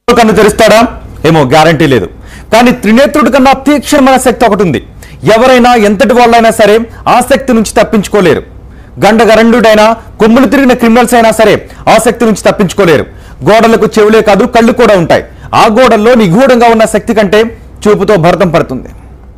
కన్ను తెరుస్తాడా ఏమో గ్యారంటీ లేదు కానీ త్రినేత్రుడి కన్నా తీక్షణమైన శక్తి ఒకటి ఉంది ఎవరైనా ఎంతటి వాళ్ళైనా సరే ఆ శక్తి నుంచి తప్పించుకోలేరు గండగరండుడైనా కొమ్ములు తిరిగిన క్రిమినల్స్ అయినా సరే ఆ శక్తి నుంచి తప్పించుకోలేరు గోడలకు చెవులే కాదు కళ్ళు కూడా ఉంటాయి ఆ గోడల్లో నిగూఢంగా ఉన్న శక్తి కంటే చూపుతో భరతం పడుతుంది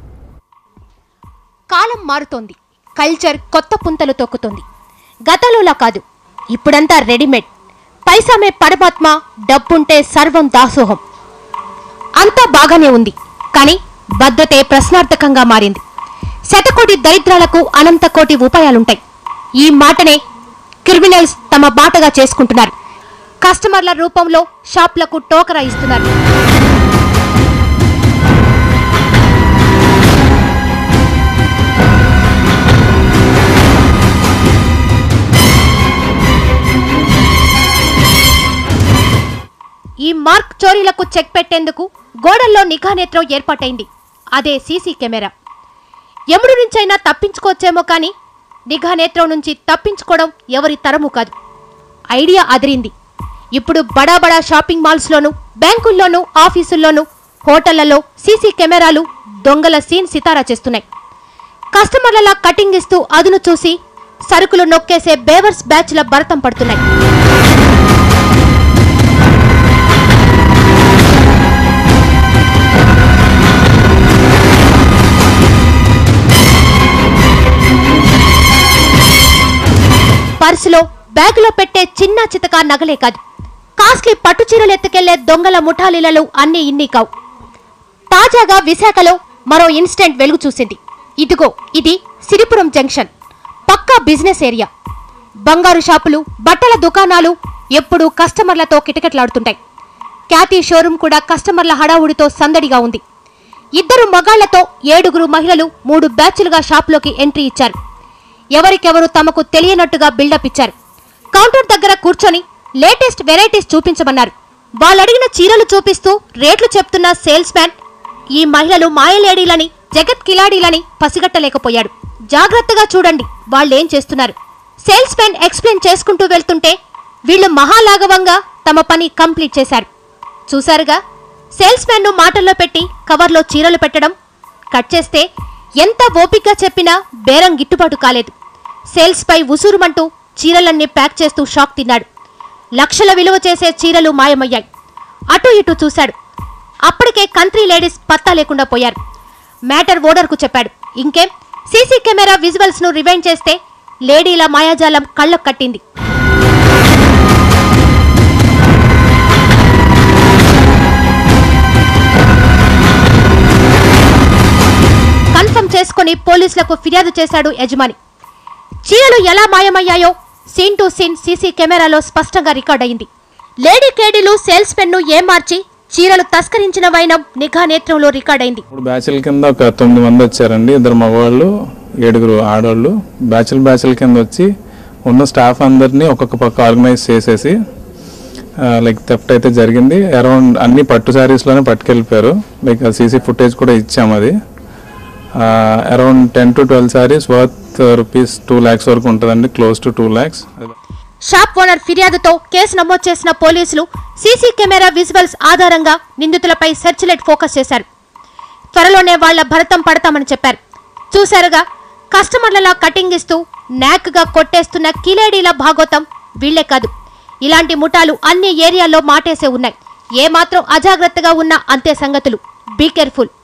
కాలం మారుతోంది కల్చర్ కొత్త పుంతలు తొక్కుతోంది గతంలోలా కాదు ఇప్పుడంతా రెడీమేడ్ పైసామే పరమాత్మ డబ్బుంటే సర్వం దాసోహం అంతా బాగానే ఉంది కానీ బద్ధతే ప్రశ్నార్థకంగా మారింది శతకోటి దరిద్రాలకు అనంత కోటి ఉపాయాలుంటాయి ఈ మాటనే క్రిమినల్స్ తమ బాటగా చేసుకుంటున్నారు కస్టమర్ల రూపంలో షాప్లకు టోకరా ఇస్తున్నారు ఈ మార్క్ చోరీలకు చెక్ పెట్టేందుకు గోడల్లో నిఘా నేత్రం ఏర్పాటైంది అదే సీసీ కెమెరా ఎముడు నుంచైనా తప్పించుకోవచ్చేమో కానీ నిఘా నేత్రం నుంచి తప్పించుకోవడం ఎవరి తరము కాదు ఐడియా అదిరింది ఇప్పుడు బడా బడా షాపింగ్ మాల్స్లోనూ బ్యాంకుల్లోనూ ఆఫీసుల్లోనూ హోటళ్లలో సీసీ కెమెరాలు దొంగల సీన్ సితారా చేస్తున్నాయి కస్టమర్లలా కటింగ్ ఇస్తూ అదును చూసి సరుకులు నొక్కేసే బేవర్స్ బ్యాచ్ల భరతం పడుతున్నాయి పర్సులో బ్యాగులో పెట్టే చిన్న చితక నగలే కాదు కాస్ట్లీ పట్టు చీరలు ఎత్తుకెళ్లే దొంగల ముఠాలీలలు అన్నీ ఇన్ని కావు తాజాగా విశాఖలో మరో ఇన్సిడెంట్ వెలుగు చూసింది ఇదిగో ఇది సిరిపురం జంక్షన్ పక్కా బిజినెస్ ఏరియా బంగారు షాపులు బట్టల దుకాణాలు ఎప్పుడూ కస్టమర్లతో కిటకిటలాడుతుంటాయి ఖ్యాతి షోరూం కూడా కస్టమర్ల హడావుడితో సందడిగా ఉంది ఇద్దరు మగాళ్లతో ఏడుగురు మహిళలు మూడు బ్యాచ్లుగా షాపులోకి ఎంట్రీ ఇచ్చారు ఎవరికెవరు తమకు తెలియనట్టుగా బిల్డప్ ఇచ్చారు కౌంటర్ దగ్గర కూర్చొని లేటెస్ట్ వెరైటీస్ చూపించమన్నారు వాళ్ళడిగిన చీరలు చూపిస్తూ రేట్లు చెప్తున్న సేల్స్ మ్యాన్ ఈ మహిళలు మాయలేడీలని జగత్ కిలాడీలని పసిగట్టలేకపోయాడు జాగ్రత్తగా చూడండి వాళ్ళేం చేస్తున్నారు సేల్స్ మ్యాన్ ఎక్స్ప్లెయిన్ చేసుకుంటూ వెళ్తుంటే వీళ్ళు మహాలాఘవంగా తమ పని కంప్లీట్ చేశారు చూశారుగా సేల్స్ మ్యాన్ ను మాటల్లో పెట్టి కవర్లో చీరలు పెట్టడం కట్ చేస్తే ఎంత ఓపిగ్గా చెప్పినా బేరం గిట్టుబాటు కాలేదు సేల్స్ పై ఉసురుమంటూ చీరలన్నీ ప్యాక్ చేస్తూ షాక్ తిన్నాడు లక్షల విలువ చేసే చీరలు మాయమయ్యాయి అటు ఇటు చూశాడు అప్పటికే కంట్రీ లేడీస్ పత్తా లేకుండా పోయారు మ్యాటర్ ఓడర్కు చెప్పాడు ఇంకేం సీసీ కెమెరా విజువల్స్ ను రివైండ్ చేస్తే లేడీల మాయాజాలం కళ్ళకు కట్టింది కన్ఫర్మ్ చేసుకుని పోలీసులకు ఫిర్యాదు చేశాడు యజమాని చీరలు ఎలా మాయమయ్యాయో సీన్ టు సీన్ సీసీ కెమెరాలో స్పష్టంగా రికార్డ్ అయింది లేడీ కేడీలు సేల్స్ మెన్ ను ఏమార్చి చీరలు తస్కరించిన వైనం నిఘా నేత్రంలో రికార్డ్ అయింది మూడు బ్యాచ్ల కింద ఒక తొమ్మిది మంది వచ్చారండి ఇద్దరు మగవాళ్ళు ఏడుగురు ఆడవాళ్ళు బ్యాచ్ల బ్యాచ్ల కింద వచ్చి ఉన్న స్టాఫ్ అందరినీ ఒక్కొక్క పక్క ఆర్గనైజ్ చేసేసి లైక్ థెఫ్ట్ అయితే జరిగింది అరౌండ్ అన్ని పట్టు శారీస్లోనే పట్టుకెళ్ళిపోయారు లైక్ సీసీ ఫుటేజ్ కూడా ఇచ్చాము అది around ten to twelve sarees worth rupees two lakhs వరకు ఉంటుందండి close to two lakhs shop owner ఫిర్యాదుతో కేసు నమోదు చేసిన పోలీసులు సీసీ కెమెరా విజువల్స్ ఆధారంగా నిందితులపై సెర్చ్ లైట్ ఫోకస్ చేశారు త్వరలోనే వాళ్ల భరతం పడతామని చెప్పారు చూశారుగా కస్టమర్లలా కటింగ్ ఇస్తూ నాక్గా కొట్టేస్తున్న కిలేడీల భాగోతం వీళ్లే కాదు ఇలాంటి ముఠాలు అన్ని ఏరియాల్లో మాటేసే ఉన్నాయి ఏమాత్రం అజాగ్రత్తగా ఉన్నా అంతే సంగతులు బీ కేర్ఫుల్